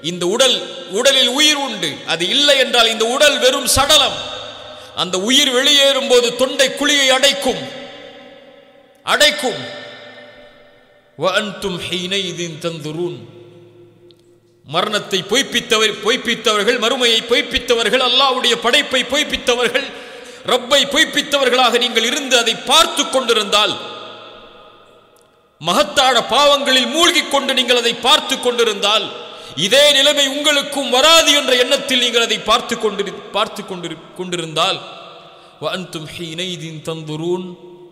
இந்த உடல் உடலில் உயிர் உண்டு அது இல்லை என்றால் இந்த உடல் வெறும் சடலம் அந்த உயிர் வெளியேறும் போது தொண்டை குழியை அடைக்கும் அடைக்கும் وأنتم حينئذ تنظرون மரணத்தை பொய்ப்பித்தவர் பொய்ப்பித்தவர்கள் மறுமையை பொய்ப்பித்தவர்கள் அல்லாஹ்வுடைய படைப்பை பொய்ப்பித்தவர்கள் ரப்பை பொய்ப்பித்தவர்களாக நீங்கள் இருந்து அதை பார்த்து கொண்டிருந்தால் மகத்தான பாவங்களில் மூழ்கிக் கொண்டு நீங்கள் அதை பார்த்து கொண்டிருந்தால் இதே நிலைமை உங்களுக்கும் வராது என்ற எண்ணத்தில் நீங்கள் அதை பார்த்து கொண்டு பார்த்து கொண்டு கொண்டிருந்தால் وأنتم حينئذ تنظرون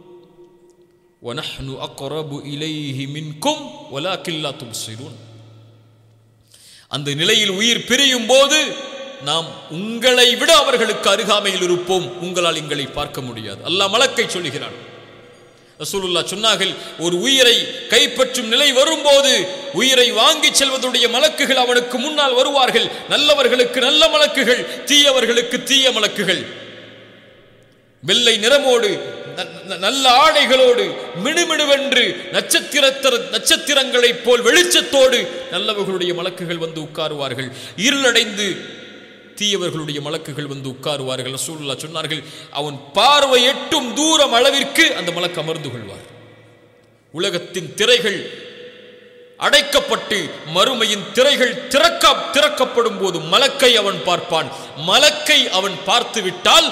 ونحن أقرب إليه منكم ولكن لا تبصرون அந்த நிலையில் உயிர் பிரியும் போது நாம் உங்களை விட அவர்களுக்கு அருகாமையில் இருப்போம் உங்களால் எங்களை பார்க்க முடியாது அல்லாஹ் மலக்கை சொல்லுகிறான் ரசூலுல்லாஹ் சொன்னார்கள் ஒரு உயிரை கைப்பற்றும் நிலை வரும்போது உயிரை வாங்கிச் செல்வதுடைய மலக்குகள் அவனுக்கு முன்னால் வருவார்கள் நல்லவர்களுக்கு நல்ல மலக்குகள் தீயவர்களுக்கு தீய மலக்குகள் வெள்ளை நிறமோடு ந- ந- நல்ல ஆடைகளோடு மினுமினுவென்று நட்சத்திரத்தர நட்சத்திரங்களைப் போல் வெளிச்சத்தோடு நல்லவர்களுடைய மலக்குகள் வந்து உட்காருவார்கள் இருளடைந்து தீயவர்களுடைய மலக்குகள் வந்து உட்காருவார்கள் ரசூலுல்லாஹ் சொன்னார்கள் அவன் பார்வை எட்டும் தூரம் அளவிற்கு அந்த மலக்கு அமர்ந்து கொள்வார் உலகத்தின் திரைகள் அடைக்கப்பட்டு மறுமையின் திரைகள் திறக்க திறக்கப்படும் போது மலக்கை அவன் பார்ப்பான் மலக்கை அவன் பார்த்து விட்டால்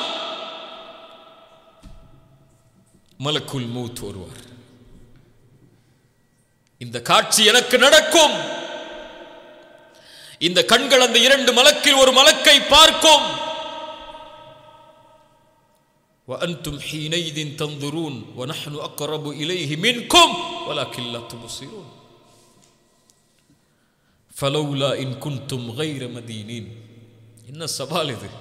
மலக்குல் மூத் வருவார் இந்த காட்சி எனக்கு நடக்கும் இந்த கண்கள் அந்த இரண்டு மலக்கில் ஒரு மலக்கை பார்க்கும் وأنتم حينئذ تنظرون ونحن أقرب إليه منكم ولكن لا تبصرون فلولا إن كنتم غير مدينين என்ன சவால் இது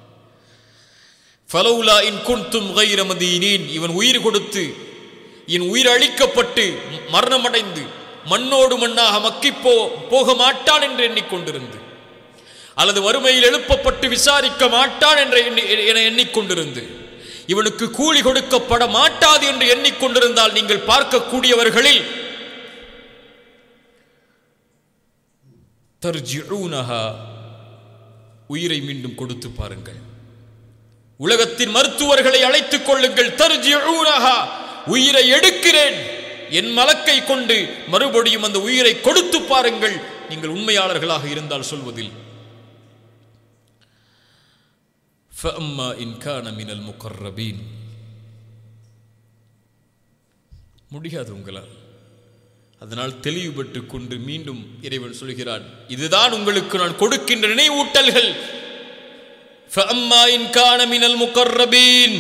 ஃபலௌலா இன் குன்தும் கைர மதீனீன் இவன் உயிர் கொடுத்து என் உயிர் அழிக்கப்பட்டு மரணமடைந்து மண்ணோடு மண்ணாக மக்கிப் போ போக மாட்டான் என்று எண்ணிக்கொண்டிருந்து அல்லது வறுமையில் எழுப்பப்பட்டு விசாரிக்க மாட்டான் என்று எண்ணி- என எண்ணிக்கொண்டிருந்து இவனுக்கு கூலி கொடுக்கப்பட மாட்டாது என்று எண்ணிக்கொண்டிருந்தால் நீங்கள் பார்க்கக்கூடியவர்களில் தர்ஜிஊனஹா உயிரை மீண்டும் கொடுத்து பாருங்கள் உலகத்தின் மருத்துவர்களை அழைத்துக் கொள்ளுங்கள் தர்ஜிஊனஹா உயிரை எடுக்கிறேன் என் மலக்கை கொண்டு மறுபடியும் அந்த உயிரை கொடுத்து பாருங்கள் நீங்கள் உண்மையாளர்களாக இருந்தால் சொல்வதில் فأما إن كان من المقربين முடியாது உங்களால் அதனால் தெளிவுபட்டு கொண்டு மீண்டும் இறைவன் சொல்கிறான் இதுதான் உங்களுக்கு நான் கொடுக்கின்ற நினைவூட்டல்கள் فأما إن كان من المقربين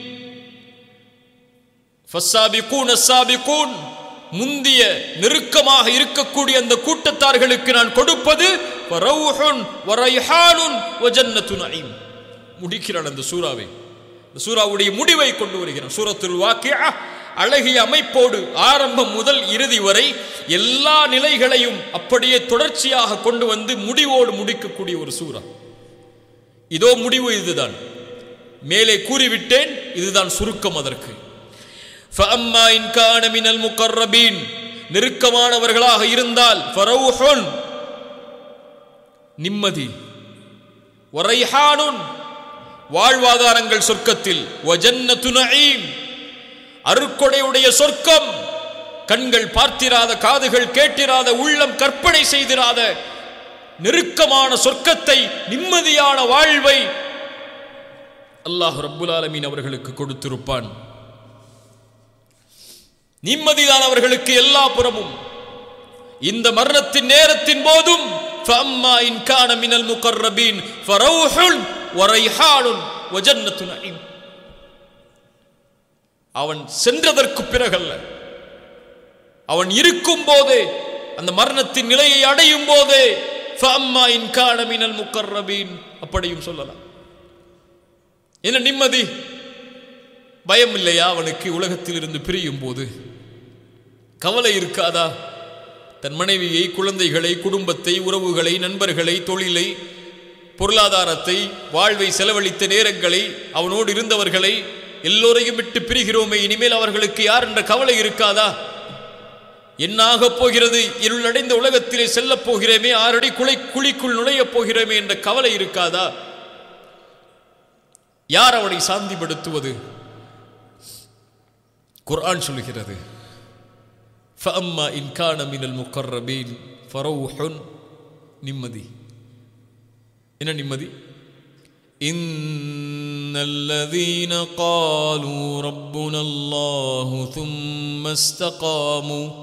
فالسابقون السابقون முந்திய நெருக்கமாக இருக்கக்கூடிய அந்த கூட்டத்தார்களுக்கு நான் கொடுப்பது வரவுஹுன் வரைஹானுன் வஜன்னத்து நஈம் முடிக்கிறான் அந்த சூறாவை இந்த சூறாவுடைய முடிவை கொண்டு வருகிறான் சூரத்துல் வாக்கியா அழகிய அமைப்போடு ஆரம்பம் முதல் இறுதி வரை எல்லா நிலைகளையும் அப்படியே தொடர்ச்சியாக கொண்டு வந்து முடிவோடு முடிக்கக்கூடிய ஒரு சூறா இதோ முடிவு இதுதான் மேலே கூறிவிட்டேன் இதுதான் சுருக்கம் அதற்கு فَأَمَّا إِنْ كَانَ مِنَ الْمُقَرَّبِينَ நெருக்கமானவர்களாக இருந்தால் ஃபரௌஹுன் நிம்மதி வரைஹானுன் வாழ்வாதாரங்கள் சொர்க்கத்தில் வஜன்னத்து நஈம் அருக்கொடையுடைய சொர்க்கம் கண்கள் பார்த்திராத காதுகள் கேட்டிராத உள்ளம் கற்பனை செய்திராத நெருக்கமான சொர்க்கத்தை நிம்மதியான வாழ்வை அல்லாஹ் ரப்புல் ஆலமீன் அவர்களுக்கு கொடுத்திருப்பான் நிம்மதிதான் அவர்களுக்கு எல்லா புறமும் இந்த மரணத்தின் நேரத்தின் போதும் فَأَمَّا إِنْ كَانَ مِنَ الْمُقَرَّبِينَ فَرَوْحٌ وَرَيْحَانٌ وَجَنَّةُ نَعِيمٍ அவன் சென்றதற்கு பிறகல்ல அவன் இருக்கும் போதே அந்த மரணத்தின் நிலையை அடையும் போதே فَأَمَّا إِنْ كَانَ مِنَ الْمُقَرَّبِينَ அப்படியும் சொல்லலாம் என்ன நிம்மதி பயம் இல்லையா அவனுக்கு உலகத்தில் இருந்து பிரியும் போது கவலை இருக்காதா தன் மனைவியை குழந்தைகளை குடும்பத்தை உறவுகளை நண்பர்களை தொழிலை பொருளாதாரத்தை வாழ்வை செலவழித்த நேரங்களை அவனோடு இருந்தவர்களை எல்லோரையும் விட்டு பிரிகிறோமே இனிமேல் அவர்களுக்கு யார் என்ற கவலை இருக்காதா என்னாக போகிறது இருளடைந்த உலகத்திலே செல்லப் போகிறேமே ஆறடி குலை குழிக்குள் நுழையப் போகிறோமே என்ற கவலை இருக்காதா யார் அவனை சாந்திப்படுத்துவது குர்ஆன் சொல்கிறது فأما إن كان من المقربين فروح நிம்மதி என்ன நிம்மதி إن الذين قالوا ربنا الله ثم استقاموا